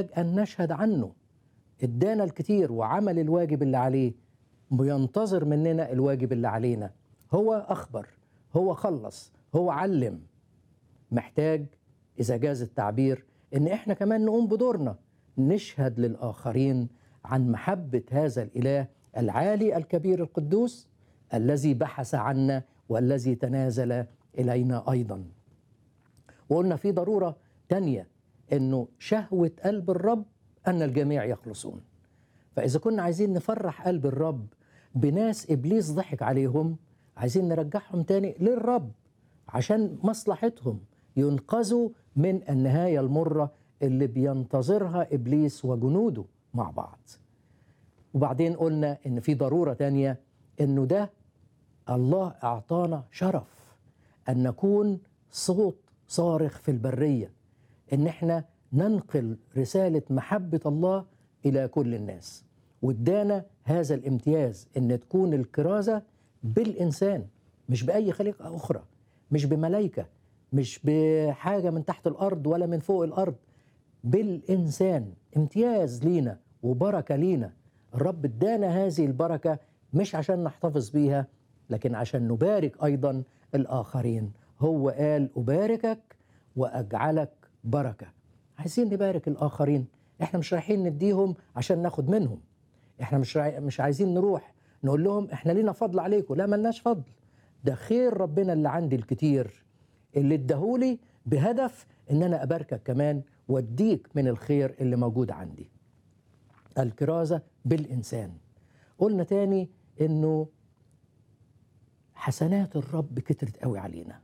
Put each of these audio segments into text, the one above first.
محتاج أن نشهد عنه ادانا الكتير وعمل الواجب اللي عليه بينتظر مننا الواجب اللي علينا هو أخبر هو خلص هو علم محتاج إذا جاز التعبير إن إحنا كمان نقوم بدورنا نشهد للآخرين عن محبة هذا الإله العالي الكبير القدوس الذي بحث عنا والذي تنازل إلينا أيضا وقلنا في ضرورة تانية إنه شهوة قلب الرب أن الجميع يخلصون فإذا كنا عايزين نفرح قلب الرب بناس إبليس ضحك عليهم عايزين نرجعهم تاني للرب عشان مصلحتهم ينقذوا من النهاية المرة اللي بينتظرها إبليس وجنوده مع بعض وبعدين قلنا إن في ضرورة تانية إنه ده الله أعطانا شرف أن نكون صوت صارخ في البرية إن إحنا ننقل رسالة محبة الله إلى كل الناس وادانا هذا الامتياز إن تكون الكرازة بالإنسان مش بأي خليقة أخرى مش بملائكة مش بحاجة من تحت الأرض ولا من فوق الأرض بالإنسان امتياز لينا وبركة لينا الرب ادانا هذه البركة مش عشان نحتفظ بيها لكن عشان نبارك أيضا الآخرين هو قال أباركك وأجعلك بركة عايزين نبارك الآخرين احنا مش رايحين نديهم عشان ناخد منهم احنا مش راي... مش عايزين نروح نقول لهم احنا لينا فضل عليكم لا ملناش فضل ده خير ربنا اللي عندي الكتير اللي اداهولي بهدف ان انا اباركك كمان واديك من الخير اللي موجود عندي الكرازة بالإنسان قلنا تاني انه حسنات الرب كترت قوي علينا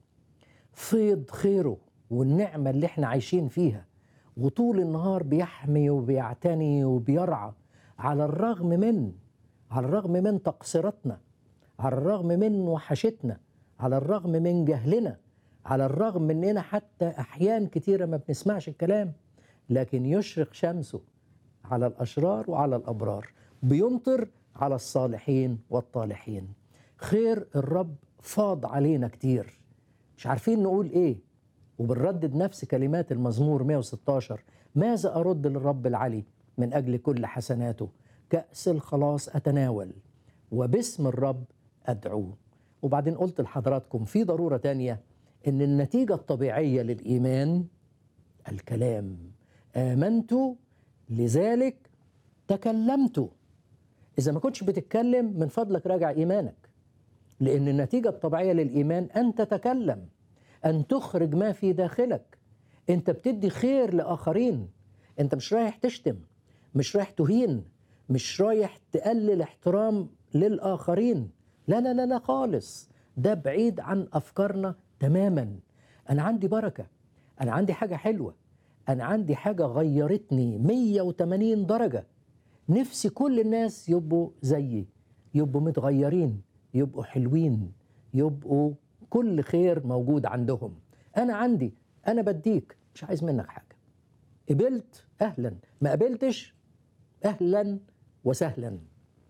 فيض خيره والنعمة اللي احنا عايشين فيها وطول النهار بيحمي وبيعتني وبيرعى على الرغم من على الرغم من تقصيراتنا على الرغم من وحشتنا على الرغم من جهلنا على الرغم مننا حتى أحيان كتيرة ما بنسمعش الكلام لكن يشرق شمسه على الأشرار وعلى الأبرار بيمطر على الصالحين والطالحين خير الرب فاض علينا كتير مش عارفين نقول ايه وبنردد نفس كلمات المزمور 116 ماذا أرد للرب العلي من أجل كل حسناته كأس الخلاص أتناول وباسم الرب أدعو وبعدين قلت لحضراتكم في ضرورة تانية إن النتيجة الطبيعية للإيمان الكلام آمنت لذلك تكلمت إذا ما كنتش بتتكلم من فضلك راجع إيمانك لأن النتيجة الطبيعية للإيمان أن تتكلم أن تخرج ما في داخلك أنت بتدي خير لآخرين أنت مش رايح تشتم مش رايح تهين مش رايح تقلل احترام للآخرين لا لا لا لا خالص ده بعيد عن أفكارنا تماما أنا عندي بركة أنا عندي حاجة حلوة أنا عندي حاجة غيرتني 180 درجة نفسي كل الناس يبقوا زيي يبقوا متغيرين يبقوا حلوين يبقوا كل خير موجود عندهم أنا عندي أنا بديك مش عايز منك حاجة قبلت أهلا ما قبلتش أهلا وسهلا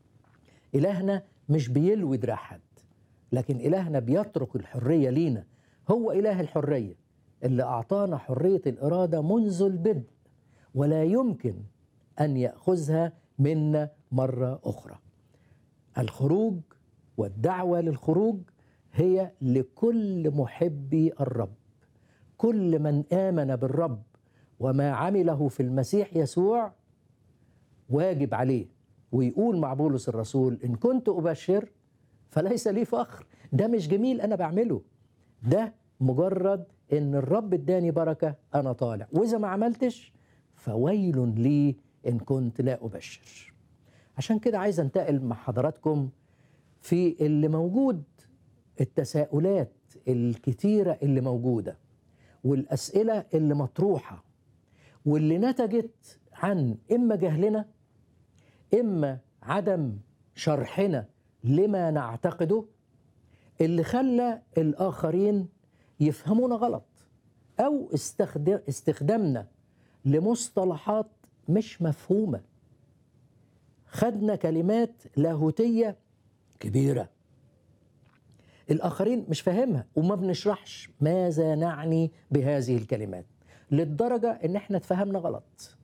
إلهنا مش بيلوي دراع حد لكن إلهنا بيترك الحرية لينا هو إله الحرية اللي أعطانا حرية الإرادة منذ البدء ولا يمكن أن يأخذها منا مرة أخرى الخروج والدعوة للخروج هي لكل محبي الرب كل من آمن بالرب وما عمله في المسيح يسوع واجب عليه ويقول مع بولس الرسول إن كنت أبشر فليس لي فخر ده مش جميل أنا بعمله ده مجرد إن الرب اداني بركة أنا طالع وإذا ما عملتش فويل لي إن كنت لا أبشر عشان كده عايز أنتقل مع حضراتكم في اللي موجود التساؤلات الكتيرة اللي موجودة والأسئلة اللي مطروحة واللي نتجت عن إما جهلنا إما عدم شرحنا لما نعتقده اللي خلى الآخرين يفهمونا غلط أو استخدم استخدامنا لمصطلحات مش مفهومة خدنا كلمات لاهوتية كبيرة الآخرين مش فاهمها وما بنشرحش ماذا نعني بهذه الكلمات للدرجة إن احنا اتفهمنا غلط